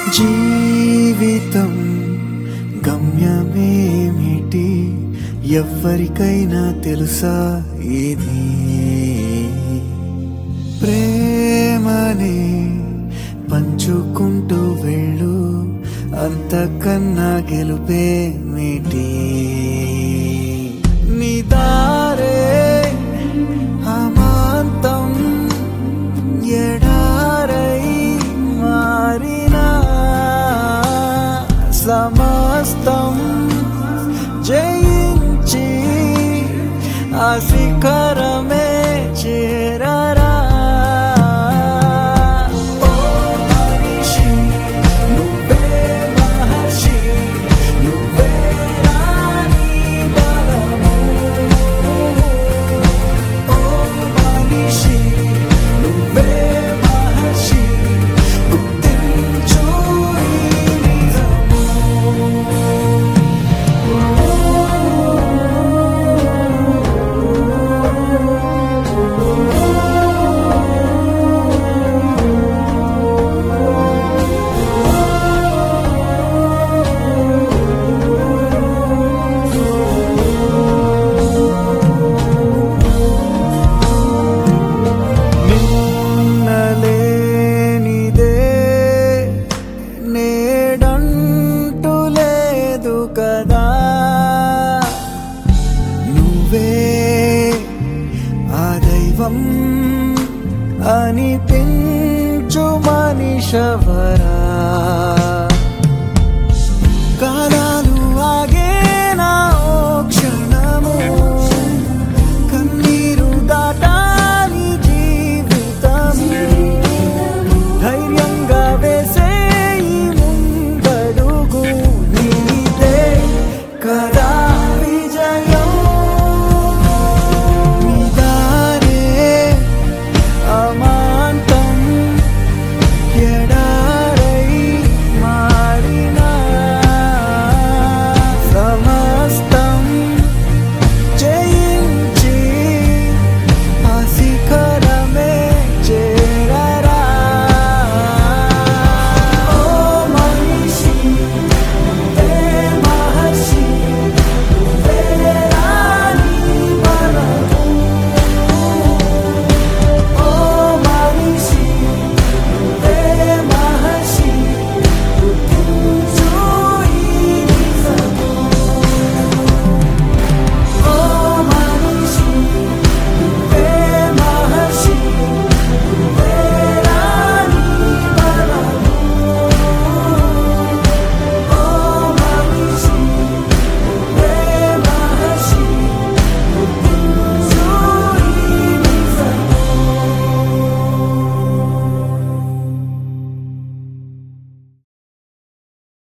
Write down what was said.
జీవితం గమ్యమేమిటి ఎవ్వరికైనా తెలుసా ఇది ప్రేమనే పంచుకుంటూ వెళ్ళు అంతకన్నా గెలుపేమిటి నిదారే అమాంతం ఎడారై మారినా సమస్తం జయించి ఆ శిఖరమే చేరరా ఓ మనిషి, నువ్వే మహర్షి, నువ్వే రాణి బలము. ఓ మనిషి, నువ్వే మహర్షి, గుర్తించు ఈ నిజము. నిన్నలేనిదే నేడంటూ లేదు కదా నువ్వే ఆ దైవం అనిపించు మనిషవరా